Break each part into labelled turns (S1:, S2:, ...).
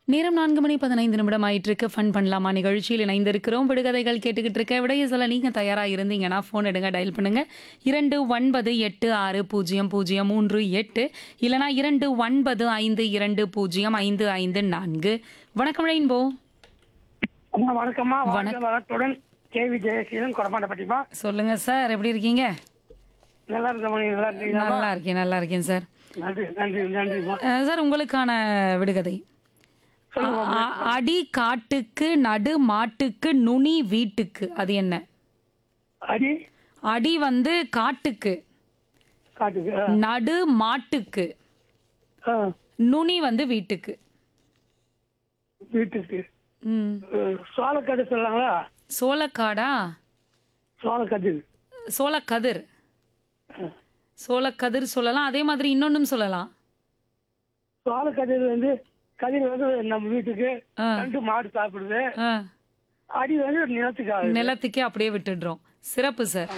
S1: நேரம் நான்கு மணி பதினைந்து நிமிடம் ஆயிட்டு இருக்கு ஃபன் பண்ணலாமா நிகழ்ச்சியில் இணைந்திருக்கிறோம் விடுகதைகள் கேட்டுக்கிட்டு இருக்க விடைய சொல்ல நீங்க தயாரா இருந்தீங்கன்னா ஃபோன் எடுங்க டயல் பண்ணுங்க இரண்டு ஒன்பது எட்டு ஆறு பூஜ்ஜியம் பூஜ்ஜியம் மூன்று எட்டு இல்லனா இரண்டு ஒன்பது ஐந்து இரண்டு பூஜ்ஜியம் ஐந்து ஐந்து நான்கு வணக்கம் ரெயின்போ
S2: அம்மா வணக்கம்மா வாழ்க வளத்துடன் கேவி ஜெயசீலன் கொடமாட்டப்பட்டிமா
S1: சொல்லுங்க சார் எப்படி இருக்கீங்க
S2: நல்லா இருக்கமா நீங்க நல்லா இருக்கீங்களா
S1: நல்லா இருக்கேன் நல்லா இருக்கேன் சார்
S2: நன்றி நன்றி நன்றிம்மா
S1: அஹ், சார் உங்களுக்கான விடுகதை அ- அடி காட்டுக்கு நடு மாட்டுக்கு நுனி வீட்டுக்கு அது என்ன
S2: அடி
S1: அடி வந்து காட்டுக்கு
S2: காட்டுக்கு ஆ,
S1: நடு மாட்டுக்கு
S2: ஆ,
S1: நுனி வந்து வீட்டுக்கு
S2: வீட்டுக்கு
S1: ம்
S2: அஹ், சோளக்கட்டு சொல்லாங்களா
S1: சோளக்காடா
S2: சோளக்கட்டு
S1: சோளக்கதிர் சோளக்கதிர் சொல்லலாம் அதே மாதிரி இன்னொன்னும் சொல்லலாம்
S2: சோளக்கதிர் வந்து கதிர் வந்து நம்ம வீட்டுக்கு
S1: ஆ.
S2: ரெண்டு மாடு சாப்பிடுது
S1: ஆ,
S2: அடி வந்து நிலத்துக்கு ஆகுது
S1: நிலத்துக்கே அப்படியே விட்டுடுறோம் சிறப்பு சார்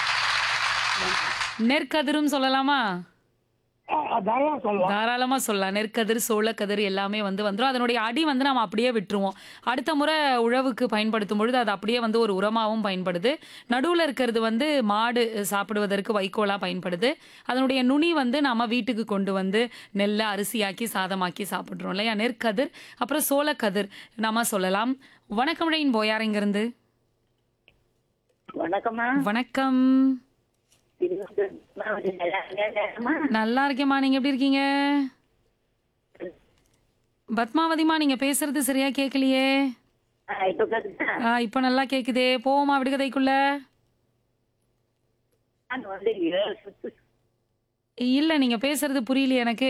S1: நெற்கதிரும் சொல்லலாமா
S2: ஆ, தாராளமா சொல்லலாம்
S1: தாராளமா சொல்லலாம் நெற்கதிர் சோளக்கதிர் எல்லாமே வந்து வந்துடும் அதனுடைய அடி வந்து நம்ம அப்படியே விட்டுருவோம் அடுத்த முறை உழவுக்கு பயன்படுத்தும் பொழுது அது அப்படியே வந்து ஒரு உரமாகவும் பயன்படுது நடுவில் இருக்கிறது வந்து மாடு சாப்பிடுவதற்கு வைக்கோலா பயன்படுது அதனுடைய நுனி வந்து நம்ம வீட்டுக்கு கொண்டு வந்து நெல்லை அரிசியாக்கி சாதமாக்கி சாப்பிட்றோம் இல்லையா நெற்கதிர் அப்புறம் சோளக்கதிர் நாம சொல்லலாம் வணக்கம் ரெயின் போயார் இங்கிருந்து
S3: வணக்கம்மா
S1: வணக்கம்
S3: திருவள்ளூர் மாவட்டம் நல்லா இருக்கேம்மா.
S1: நல்லா இருக்கேம்மா நீங்க எப்படி இருக்கீங்க பத்மாவதிமா நீங்க பேசுறது சரியா கேட்கலையே
S3: ஆ, இப்ப கேக்குதா?
S1: ஆ, இப்போ நல்லா கேக்குதே போவோமா விடுகதைக்குள்ள
S3: நான் வந்து ஏழு சுத்து
S1: இல்ல நீங்க பேசுறது புரியலையே எனக்கு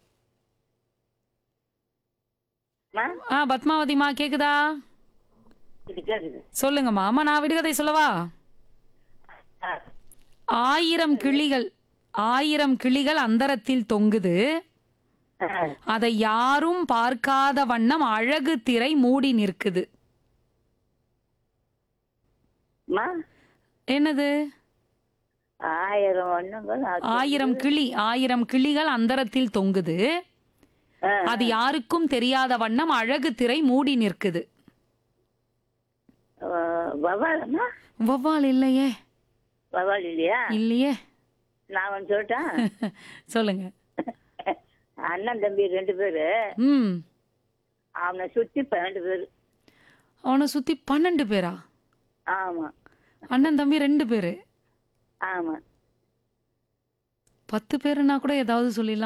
S3: அம்மா,
S1: ஆ பத்மாவதிமா கேக்குதா
S3: இது கேக்குது.
S1: சொல்லுங்கம்மா அம்மா நான் விடுகதை சொல்லவா
S3: ஆ,
S1: ஆயிரம் கிளிகள் ஆயிரம் கிளிகள் அந்தரத்தில் தொங்குது
S3: ஆ,
S1: அதை யாரும் பார்க்காத வண்ணம் அழகு திரை மூடி நிற்குது
S3: அம்மா,
S1: என்னது
S3: ஆயிரம் ஒண்ணுங்கள் அது-
S1: ஆயிரம் கிளி ஆயிரம் கிளிகள் அந்தரத்தில் தொங்குது
S3: ஆ,
S1: அது யாருக்கும் தெரியாத வண்ணம் அழகு திரை மூடி நிற்குது
S3: ஆ, வவ்வாலம்மா
S1: வவ்வால் இல்லையே
S3: வவ்வால் இல்லையா
S1: இல்லையே
S3: நான் ஒன்று சொல்லட்டா
S1: சொல்லுங்க
S3: அண்ணன் தம்பி ரெண்டு பேரு
S1: ம்
S3: அவனை சுத்தி பன்னெண்டு பேரு
S1: அவனை சுத்தி பன்னெண்டு பேரா
S3: ஆமா
S1: அண்ணன் தம்பி ரெண்டு பேரு
S3: ஆமா
S1: பத்து பேருன்னா கூட ஏதாவது சொல்லிடலாம்